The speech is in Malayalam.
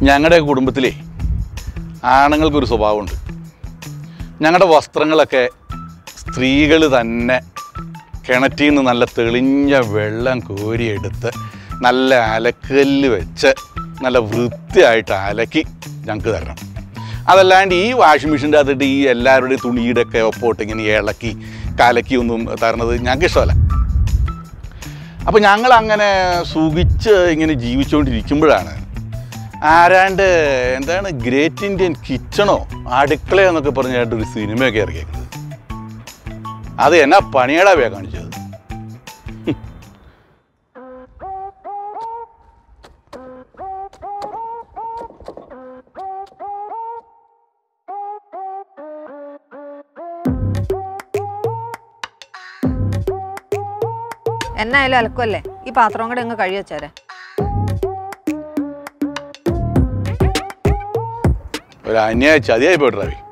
ഞങ്ങളുടെ കുടുംബത്തിലേ ആണുങ്ങൾക്കൊരു സ്വഭാവമുണ്ട് ഞങ്ങളുടെ വസ്ത്രങ്ങളൊക്കെ സ്ത്രീകൾ തന്നെ കിണറ്റിൽ നിന്ന് നല്ല തെളിഞ്ഞ വെള്ളം കോരിയെടുത്ത് നല്ല അലക്കല്ല് വെച്ച് നല്ല വൃത്തിയായിട്ട് അലക്കി ഞങ്ങൾക്ക് തരണം അതല്ലാണ്ട് ഈ വാഷിംഗ് മെഷീൻ്റെ അകത്തിട്ട് ഈ എല്ലാവരുടെയും തുണിയുടെ ഒക്കെ ഒപ്പോട്ട് ഇങ്ങനെ ഇളക്കി കലക്കി ഒന്നും തരണത് ഞങ്ങൾക്ക് ഇഷ്ടമല്ല അപ്പോൾ ഞങ്ങൾ അങ്ങനെ സുഖിച്ച് ഇങ്ങനെ ജീവിച്ചുകൊണ്ടിരിക്കുമ്പോഴാണ് ആരാണ്ട് എന്താണ് ഗ്രേറ്റ് ഇന്ത്യൻ കിച്ചണോ അടുക്കളയോ എന്നൊക്കെ പറഞ്ഞായിട്ട് ഒരു സിനിമയൊക്കെ ഇറങ്ങിയേക്കുന്നത് അത് എന്നാ പണിയടാ വേ കാണിച്ചത് എന്നായാലും അലക്കുമല്ലേ ഈ പാത്രം കൂടെ അങ്ങ് കഴുകി വെച്ചേരെ ഒരു അന്യായ ചതിയായി പോയിട്ട് റവി